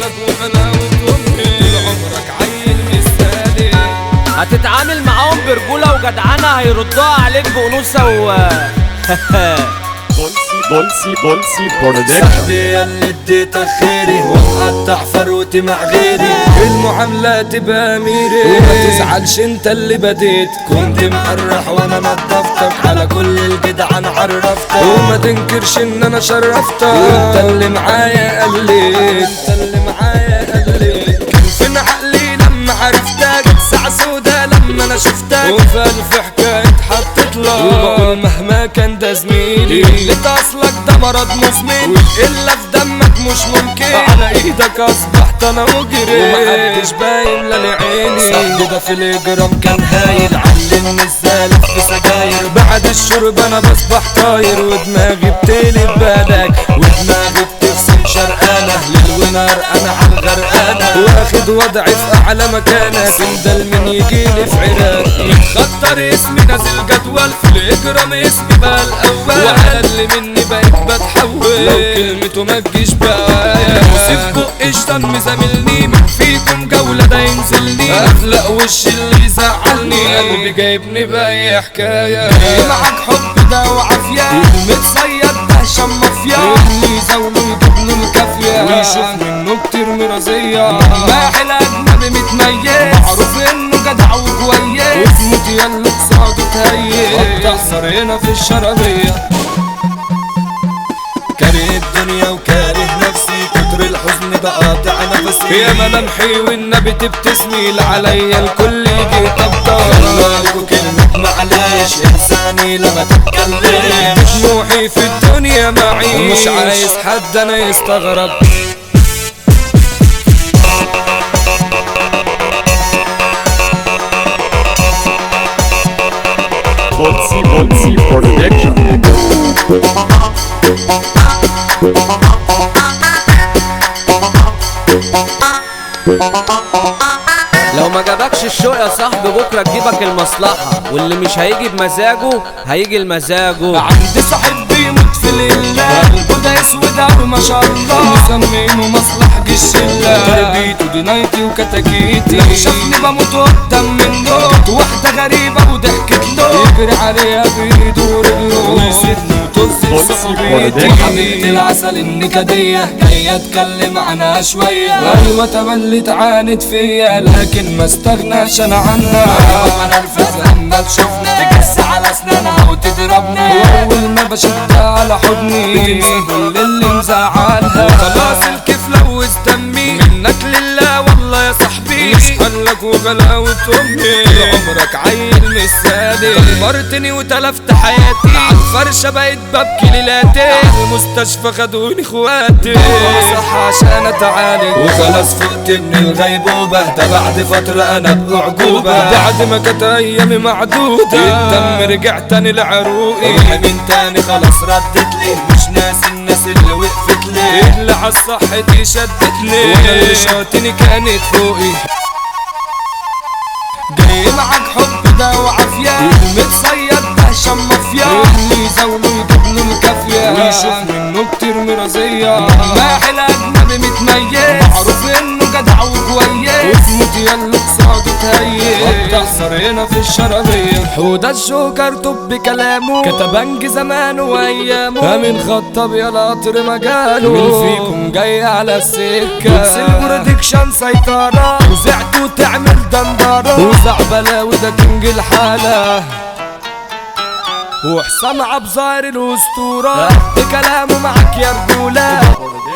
لك وغلاوة امي طول عمرك عيل مثالي هتتعامل معاهم برجولة وجدعنة هيردوها عليك بأنوثة و بولسي بولسي بولسي برودكشن صاحبي اللي اديتك خيري ومقطع فروتي مع غيري المعاملة تبقى ميري وما تزعلش انت اللي بديت كنت مقرح وانا نظفتك على كل الجدعان عرفتك وما تنكرش ان انا شرفتك وانت اللي معايا قليت انت اللي معايا قليت كان فين عقلي لما عرفتك ساعة سودا لما انا شفتك وفي الف حكاية اتحطت لك وبقول مهما كان ده زميلي اللي اصلك ده مرض مزمن الا في دمك مش ممكن على ايدك اصبحت انا مجرم ومحدش باين لا لعيني صاحبي ده في الاجرام كان هايل علمني ازاي الف في سجاير بعد الشرب انا بصبح طاير ودماغي بتقلب بالك ودماغي بتغسل شرقانة للونار انا على الغرقانة واخد وضعي في اعلى مكانة سندل من يجيلي في عراق متخطر اسمي نازل جدول في الاجرام اسمي بقى الاول وعلى اللي مني بقيت بتحول لو كلمته ما تجيش بقى وسيبكوا قشطة مزاملني من فيكم جولة ده ينزلني اخلق وش اللي يزعلني قلبي جايبني بأي حكاية معاك حب ده وعافية المتصيد ده هشام مافيا اللي يزاوله يجيب له الكافية ويشوف منه كتير مرازية ماحل أجنبي متميز معروف إنه جدع وكويس واسمه يلا قصاده تهيس بتحصر هنا في الشرقية كاره الدنيا وكاره نفسي كتر الحزن ده قاطع نفسي يا ملامحي والنبي تبتسمي عليا الكل يجي طبطب خلالكوا كلمة معلش انساني لما تتكلم طموحي في الدنيا معيش مش عايز حد انا يستغرب بولسي بولسي برودكشن لو ما جابكش الشوق يا صاحبي بكرة تجيبك المصلحة واللي مش هيجي بمزاجه هيجي لمزاجه عندي صاحب بيموت في لله قلبه ده اسود اوي ما شاء الله مسمينه مصلح الشله تربيته دي نايتي وكتاكيتي لو شافني بموت قدام منه واحده غريبه وضحكت له يجري عليها بايده ورجله ويسيبني وطز بولسي صحبيتي برودكشن. حبيبتي العسل النكديه جايه اتكلم عنها شويه ايوه تملت عانت فيا لكن ما استغناش انا عنها ايوه انا الفز لما تشوفنا تجس على اسنانها وتضربني واول ما بشدها على حضني بتنسى كل اللي مزعلها خلاص الكيف لوث دمي منك لله والله يا صاحبي مش حلك وغلاوة امي طول عمرك عيل مثالي دمرتني وتلفت حياتي على الفرشة بقيت ببكي ليلاتي على المستشفى خدوني اخواتي صح عشان اتعالج وخلاص فقت من الغيبوبة ده بعد فترة انا بأعجوبة بعد ما كانت ايامي معدودة الدم رجع تاني لعروقي روحي من تاني خلاص ردت لي مش ناس الناس اللي وقفت لي اللي على صحتي شدت لي وانا اللي شاطني كانت فوقي جاي معاك حب ده وعافية المتصيد ده هشام مافيا اللي يزاوله يجيب له الكافية ويشوف منه كتير مرازية ماحل أجنبي متميز معروف إنه جدع وكويس اسمه يلا قصاده تهيس بتحصر هنا في الشرقية حوده الجوكر طب كلامه كتب انجي زمانه وايامه امين خطب يا القطر مجاله مين فيكم جاي على السكة البرودكشن سيطرة وزعت وتعمل دندرة وزعبلة وده كينج الحالة وحسام عبزار الاسطورة قد كلامه معاك يا رجولة